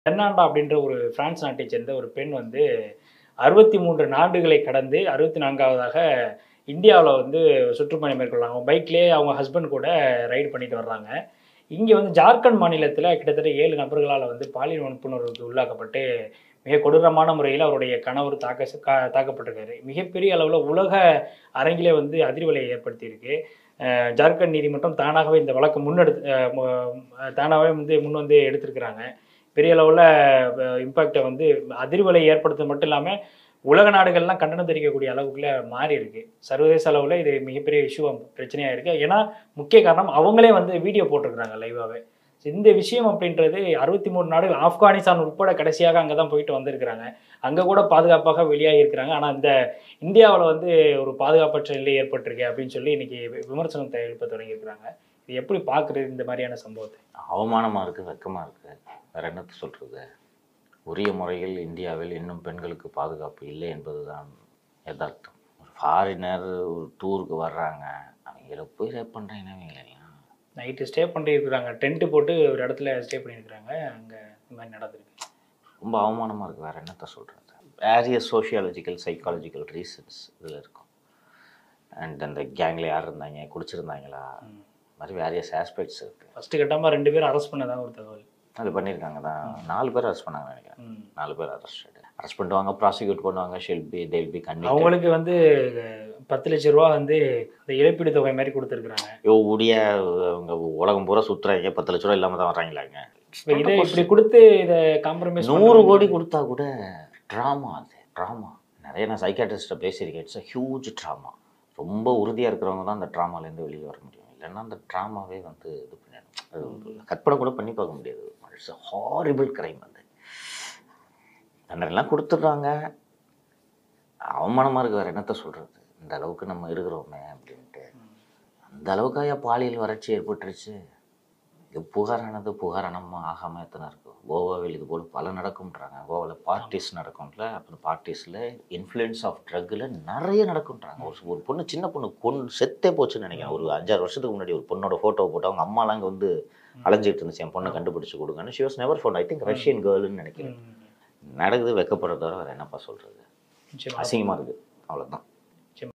பெர்னாண்டா அப்படின்ற ஒரு பிரான்ஸ் நாட்டை சேர்ந்த ஒரு பெண் வந்து அறுபத்தி மூன்று நாடுகளை கடந்து அறுபத்தி நான்காவதாக இந்தியாவில் வந்து சுற்றுப்பயணம் மேற்கொள்ளாங்க பைக்லேயே அவங்க ஹஸ்பண்ட் கூட ரைடு பண்ணிட்டு வர்றாங்க இங்கே வந்து ஜார்க்கண்ட் மாநிலத்தில் கிட்டத்தட்ட ஏழு நபர்களால் வந்து பாலியல் வன்புணர்வுக்கு உள்ளாக்கப்பட்டு மிக கொடூரமான முறையில் அவருடைய கணவர் தாக்க கா- தாக்கப்பட்டிருக்காரு மிகப்பெரிய அளவில் உலக அரங்கிலே வந்து அதிர்வலையை ஏற்படுத்தியிருக்கு அஹ் ஜார்க்கண்ட் நீதிமன்றம் தானாகவே இந்த வழக்கு முன்னெடுத்து அஹ் மு- தானாகவே வந்து முன் வந்து எடுத்திருக்கிறாங்க பெரிய அளவில் இம்பாக்டை வந்து அதிர்வலை ஏற்படுத்துறது மட்டும் இல்லாமல் உலக நாடுகள்லாம் கண்டனம் தெரிவிக்கக்கூடிய அளவுக்குள்ள மாறி இருக்கு சர்வதேச அளவில் இது மிகப்பெரிய இஷ்யூ பிரச்சனையாக இருக்கு ஏன்னா முக்கிய காரணம் அவங்களே வந்து வீடியோ போட்டிருக்கிறாங்க லைவாகவே இந்த விஷயம் அப்படின்றது அறுபத்தி மூணு நாடுகள் ஆப்கானிஸ்தான் உட்பட கடைசியாக அங்கே தான் போயிட்டு வந்திருக்கிறாங்க அங்கே கூட பாதுகாப்பாக வெளியாகி இருக்கிறாங்க ஆனால் இந்த இந்தியாவில் வந்து ஒரு பாதுகாப்பற்ற நிலை ஏற்பட்டிருக்கு அப்படின்னு சொல்லி இன்னைக்கு வி- விமர்சனத்தை எழுப்ப தொடங்கியிருக்கிறாங்க இது எப்படி பார்க்குறது இந்த மாதிரியான சம்பவத்தை அவமானமாக இருக்குது வெக்கமாக இருக்குது வேற என்னத்தை சொல்கிறது உரிய முறையில் இந்தியாவில் இன்னும் பெண்களுக்கு பாதுகாப்பு இல்லை என்பதுதான் யதார்த்தம் ஒரு ஃபாரினர் ஒரு டூருக்கு வர்றாங்க அவங்கள போய் ரேப் பண்ணுறீங்கன்னா அவங்களெல்லாம் நைட்டு ஸ்டே பண்ணியிருக்கிறாங்க டென்ட்டு போட்டு ஒரு இடத்துல ஸ்டே பண்ணியிருக்கிறாங்க அங்கே இந்த மாதிரி நடந்திருக்கு ரொம்ப அவமானமாக இருக்குது வேறு என்னத்தை சொல்கிறது வேரியஸ் சோஷியாலஜிக்கல் சைக்காலஜிக்கல் ரீசன்ஸ் இதில் இருக்கும் அண்ட் அந்த கேங்கில் யார் இருந்தாங்க குடிச்சிருந்தாங்களா ம். இந்த மாதிரி வேரியஸ் ஆஸ்பெக்ட்ஸ் இருக்குது ஃபஸ்ட்டு கட்டமாக ரெண்டு பேரும் அரெஸ்ட் பண்ணதாக ஒரு தகவல் அது பண்ணியிருக்காங்க தான் நாலு பேர் அரெஸ்ட் பண்ணாங்க நினைக்கிறேன் ம். நாலு பேர் அரெஸ்ட் அரெஸ்ட் பண்ணுவாங்க ப்ராசிக்யூட் பண்ணுவாங்க ஷெல் பி தேல் பி கண்டி அவங்களுக்கு வந்து பத்து லட்ச ரூபா வந்து இந்த இழப்பீடு தொகை மாதிரி கொடுத்துருக்குறாங்க யோ உடைய அவங்க உலகம் பூரா சுற்றுறாங்க பத்து லட்ச ரூபா இல்லாமல் தான் வர்றாங்களாங்க இப்போ இதை இப்படி கொடுத்து இதை காம்ப்ரமைஸ் நூறு கோடி கொடுத்தா கூட ட்ராமா அது ட்ராமா நிறைய நான் சைக்காட்ரிஸ்ட்டை பேசியிருக்கேன் இட்ஸ் அ ஹியூஜ் ட்ராமா ரொம்ப உறுதியாக இருக்கிறவங்க தான் அந்த ட்ராமாலேருந்து வெளியே வர முடியும் இல்லைன்னா அந்த ட்ராமாவே வந்து இது பண்ணிடும் அது கற்பனை கூட பண்ணி பார்க்க முடியாது இட்ஸ் அ ஹாரிபிள் கிரைம் அது தண்டனைலாம் கொடுத்துட்றாங்க அவமானமாக இருக்கு வேறு என்னத்த சொல்கிறது இந்த அளவுக்கு நம்ம இருக்கிறோமே அப்படின்ட்டு அந்த அளவுக்காக பாலியல் வறட்சி ஏற்பட்டுருச்சு இது புகாரானது புகாரணமாக ஆகாமல் எத்தனை இருக்கும் கோவாவில் இது போல் பல நடக்கும்ன்றாங்க கோவாவில் பார்ட்டிஸ் நடக்கும்ல அப்புறம் பார்ட்டிஸில் இன்ஃப்ளூயன்ஸ் ஆஃப் ட்ரக்கில் நிறைய நடக்கும்ன்றாங்க ஒரு ஒரு பொண்ணு சின்ன பொண்ணு கொன் செத்தே போச்சுன்னு நினைக்கிறேன் ஒரு அஞ்சாறு வருஷத்துக்கு முன்னாடி ஒரு பொண்ணோட ஃபோட்டோவை போட்டு அவங்க அம்மாலாம் அங்கே வந்து அலைஞ்சிட்டு இருந்துச்சு என் பொண்ணை கண்டுபிடிச்சு கொடுங்கன்னு she was never phone I think Russian கேர்ள்னு நினைக்கிறேன் நடக்குது வெக்கப்படுறத தவிர வேறு என்னப்பா சொல்கிறது நிச்சயமா அசிங்கமாக இருக்குது அவ்வளோதான்